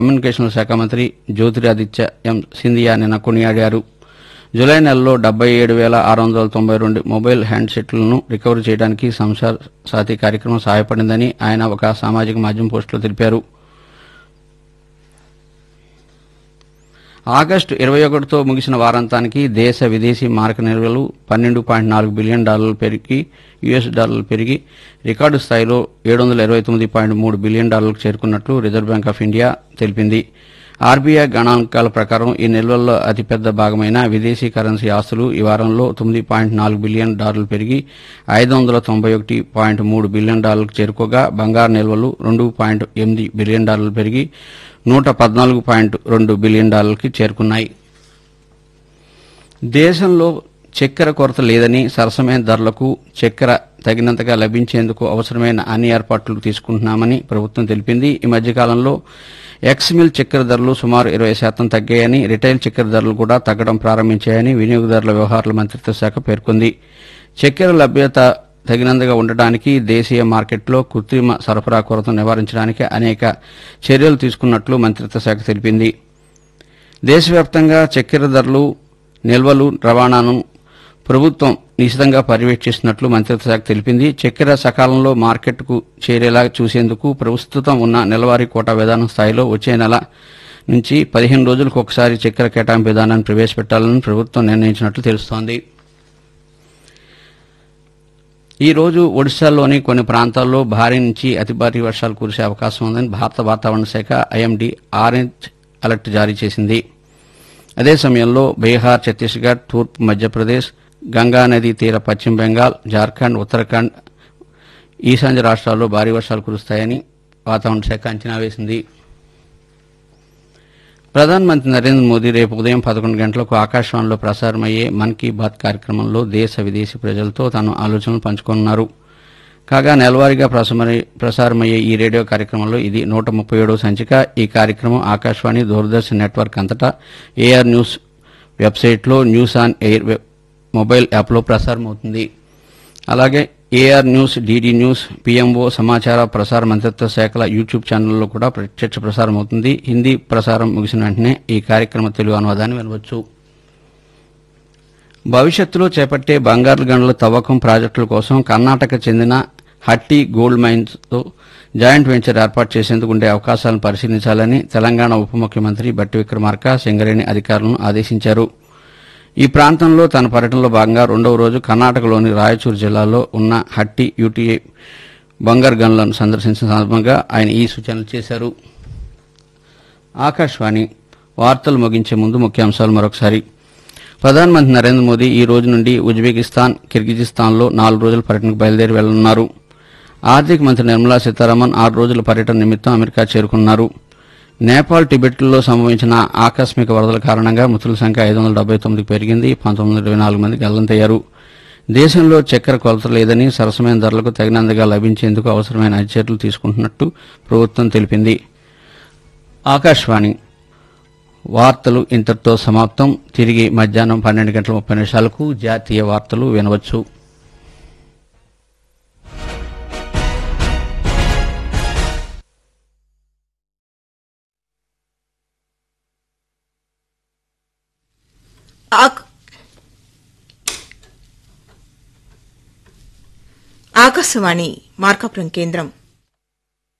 కమ్యూనికేషన్ల శాఖ మంత్రి జ్యోతిరాదిత్య ఎం సింధియా నిన్న కొనియాడారు జూలై నెలలో డెబ్బై ఏడు వేల ఆరు వందల తొంభై రెండు మొబైల్ హ్యాండ్సెట్లను రికవరీ చేయడానికి సంసార్ సాథీ కార్యక్రమం సహాయపడిందని ఆయన ఒక సామాజిక మాధ్యమం పోస్టులో తెలిపారు ఆగస్టు ఇరవై ఒకటితో ముగిసిన వారాంతానికి దేశ విదేశీ మారక నిల్వలు పన్నెండు పాయింట్ నాలుగు బిలియన్ డాలర్లు పెరిగి యుఎస్ డాలర్లు పెరిగి రికార్డు స్థాయిలో ఏడు వందల ఇరవై తొమ్మిది పాయింట్ మూడు బిలియన్ డాలర్లకు చేరుకున్నట్లు రిజర్వ్ బ్యాంక్ ఆఫ్ ఇండియా తెలిపింది ఆర్బీఐ గణాంకాల ప్రకారం ఈ నిల్వల్లో అతిపెద్ద భాగమైన విదేశీ కరెన్సీ ఆస్తులు ఈ వారంలో తొమ్మిది పాయింట్ నాలుగు బిలియన్ డాలర్లు పెరిగి ఐదు వందల తొంభై ఒకటి పాయింట్ మూడు బిలియన్ డాలర్లకు చేరుకోగా బంగారు నిల్వలు రెండు పాయింట్ ఎనిమిది బిలియన్ డాలర్లు పెరిగి నూట పద్నాలుగు పాయింట్ రెండు బిలియన్ డాలర్లకి చేరుకున్నాయి దేశంలో చక్కెర కొరత లేదని సరసమైన ధరలకు చక్కెర తగినంతగా లభించేందుకు అవసరమైన అన్ని ఏర్పాట్లు తీసుకుంటున్నామని ప్రభుత్వం తెలిపింది ఈ మధ్యకాలంలో ఎక్స్ మిల్ చక్కెర ధరలు సుమారు ఇరవై శాతం తగ్గాయని రిటైల్ చక్కెర ధరలు కూడా తగ్గడం ప్రారంభించాయని వినియోగదారుల వ్యవహారాల మంత్రిత్వ శాఖ పేర్కొంది చక్కెర లభ్యత తగినంతగా ఉండటానికి దేశీయ మార్కెట్లో కృత్రిమ సరఫరా కొరతను నివారించడానికి అనేక చర్యలు తీసుకున్నట్లు మంత్రిత్వ శాఖ తెలిపింది దేశవ్యాప్తంగా చక్కెర ధరలు నిల్వలు రవాణాను ప్రభుత్వం నిశితంగా పర్యవేక్షిస్తున్నట్లు మంత్రిత్వ శాఖ తెలిపింది చక్కెర సకాలంలో మార్కెట్కు చేరేలా చూసేందుకు ప్రస్తుతం ఉన్న నెలవారీ కోటా విధానం స్థాయిలో వచ్చే నెల నుంచి పదిహేను రోజులకు ఒకసారి చక్కెర కేటాయింపు విధానాన్ని ప్రవేశపెట్టాలని ప్రభుత్వం నిర్ణయించినట్లు తెలుస్తోంది ఈ రోజు ఒడిశాలోని కొన్ని ప్రాంతాల్లో భారీ నుంచి అతి భారీ వర్షాలు కురిసే అవకాశం ఉందని భారత వాతావరణ శాఖ ఐఎండీ ఆరెంజ్ అలర్ట్ జారీ చేసింది అదే సమయంలో బీహార్ ఛత్తీస్గఢ్ తూర్పు మధ్యప్రదేశ్ గంగా నదీ తీర పశ్చిమ బెంగాల్ జార్ఖండ్ ఉత్తరాఖండ్ ఈశాన్య రాష్ట్రాల్లో భారీ వర్షాలు కురుస్తాయని వాతావరణ శాఖ అంచనా వేసింది ప్రధానమంత్రి నరేంద్ర మోదీ రేపు ఉదయం పదకొండు గంటలకు ఆకాశవాణిలో ప్రసారమయ్యే మన్ కీ బాత్ కార్యక్రమంలో దేశ విదేశీ ప్రజలతో తన ఆలోచనలు పంచుకోనున్నారు కాగా నెలవారీగా ప్రసారమయ్యే- ప్రసారమయ్యే ఈ రేడియో కార్యక్రమంలో ఇది నూట ముప్పై ఏడవ సంచిక ఈ కార్యక్రమం ఆకాశవాణి దూరదర్శన్ నెట్వర్క్ అంతటా ఏఆర్ న్యూస్ వెబ్సైట్లో news on air web mobile యాప్లో ప్రసారమవుతుంది అలాగే AR news DD news PMO సమాచార ప్రసార మంత్రిత్వ శాఖల యూట్యూబ్ ఛానల్లో కూడా ప్రత్యక్ష ప్రసారం అవుతుంది హిందీ ప్రసారం ముగిసిన వెంటనే ఈ కార్యక్రమ తెలుగు అనువాదాన్ని వినవచ్చు భవిష్యత్తులో చేపట్టే బంగారు గనుల తవ్వకం ప్రాజెక్టుల కోసం కర్ణాటక చెందిన హట్టి గోల్డ్ మైన్స్ తో జాయింట్ వెంచర్ ఏర్పాటు చేసేందుకు ఉండే అవకాశాలను పరిశీలించాలని తెలంగాణ ఉప ముఖ్యమంత్రి బట్టి విక్రమార్క సింగరేణి అధికారులను ఆదేశించారు ఈ ప్రాంతంలో తన పర్యటనలో భాగంగా రెండవ రోజు కర్ణాటకలోని రాయచూరు జిల్లాలో ఉన్న హట్టి యూటీఐ బంగారు గనులను సందర్శించిన సందర్భంగా ఆయన ఈ సూచనలు చేశారు ఆకాశవాణి వార్తలు ముగించే ముందు ముఖ్యాంశాలు మరొకసారి ప్రధానమంత్రి నరేంద్ర మోదీ ఈ రోజు నుండి ఉజ్బెకిస్తాన్ కిర్గిజిస్తాన్లో నాలుగు రోజుల పర్యటనకు బయలుదేరి వెళ్లనున్నారు ఆర్థిక మంత్రి నిర్మలా సీతారామన్ ఆరు రోజుల పర్యటన నిమిత్తం అమెరికా చేరుకున్నారు నేపాల్ టిబెట్లో సంభవించిన ఆకస్మిక వరదల కారణంగా మృతుల సంఖ్య ఐదు వందల డెబ్బై తొమ్మిదికి పెరిగింది పంతొమ్మిది వందల ఇరవై నాలుగు మంది గల్లంతయ్యారు దేశంలో చక్కెర కొలత లేదని సరసమైన ధరలకు తగినంతగా లభించేందుకు అవసరమైన అన్ని చర్యలు తీసుకుంటున్నట్టు ప్రభుత్వం తెలిపింది ఆకాశవాణి వార్తలు ఇంతటితో సమాప్తం తిరిగి మధ్యాహ్నం పన్నెండు గంటల ముప్పై నిమిషాలకు జాతీయ వార్తలు వినవచ్చు ఆక్- ఆకాశవాణి మార్కాపురం కేంద్రం